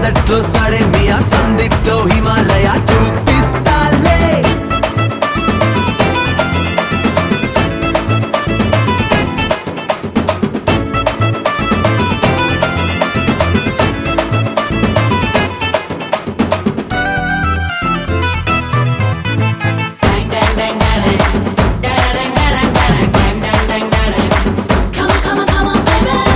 సందట్లో సడే Miyan సందిట్లో Himalaya చూపిస్తాలే Come on, come on, come on,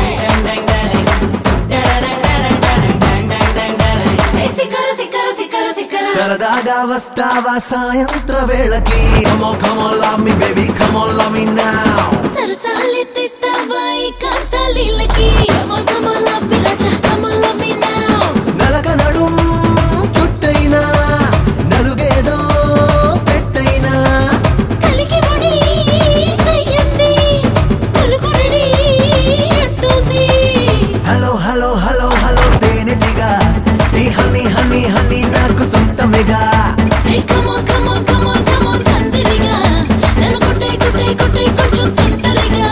baby. Hey, సిక్కరు, సిక్కరు, సిక్కరు, సిక్కరు. సరదాగా వస్తావా సాయంత్ర వేళకి come on come on love me baby come on love me now సరసాలెత్తిస్తావా ఈ కాంతాలీలకి? Come on, come on, love me, Raja, come on, love me now. నలక నడుం చుట్టైనా నలుగేదో పెట్టైనా కలికి ముడి చెయ్యండి, కొలుకురుడి అంటుంది. హలో హలో హలో హలో తేనెటిగా ఈ హనీ హనీ హనీ నాకు సొంతమేగా Hey, come on, come on, come on, come on, తందిరిగా. నన్ను కొట్టే, కొట్టే, కొట్టే, కొంచెం తొంటరిగా.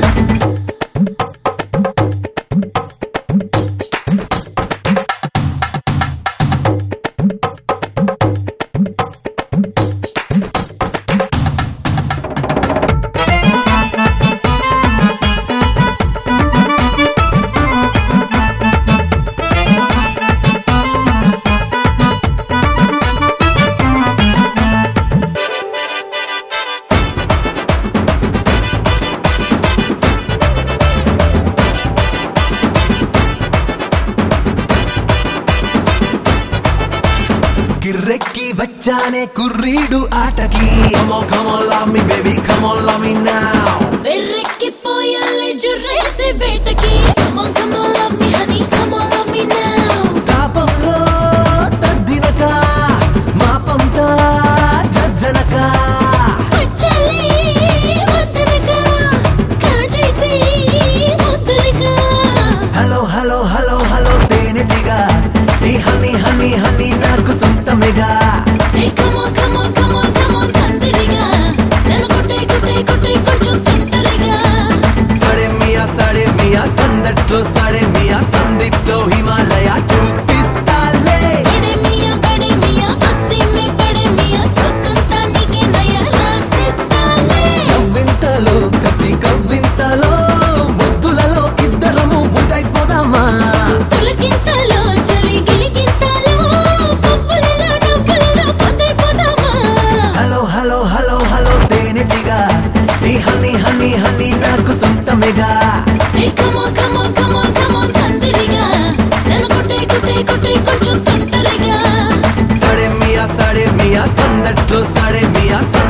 గిర్రెక్కి వచ్చానే కుర్రీడు ఆటకి come on come on love me baby come on love me now వెర్రెక్కిపోయాలి జుర్రేసే వేటకి. Come on, come on, love me, honey, come on, love me now. తాపంలో తద్దినక మాపంతా జజ్జనక వచ్చేలే వద్దనక, కాజేసి ముద్దలక. హలో హలో హలో హలో తేనెటిగా ఈ హనీ హనీ హనీ నాకు సొంతమేగా Hey, come on, come on, come on, come on, తందిరిగా. నన్ను కొట్టే, కొట్టే, కొట్టే, కొంచెం తొంటరిగా. సడే మియా సడే మియా సందట్లో సడే మియా సందిట్లో హిమాలయ చూపిస్తాలే బడే మియా, బడే మియా, మస్తీ మే బడే మియా, సొక్కంతా నీకే నయా రాసిస్తాలే. కవ్వింతలో కసి కవ్వింతలో ముద్దులలో ఇద్దరము ముద్దైపోదామా పులకింతలో, చలి గిలికింతలో, పువ్వులలో, నువ్వులలో పొద్దైపోదామా? హలో హలో హలో హలో తేనెటిగా ఈ హనీ హనీ హనీ నాకు సొంతమేగా Hey, come on, come on, come on, come on, తందిరిగా. నన్ను కొట్టే, కొట్టే, కొట్టే, కొంచెం తొంటరిగా. సడే మియా సడే మియా సందట్లో సడే మియా సంద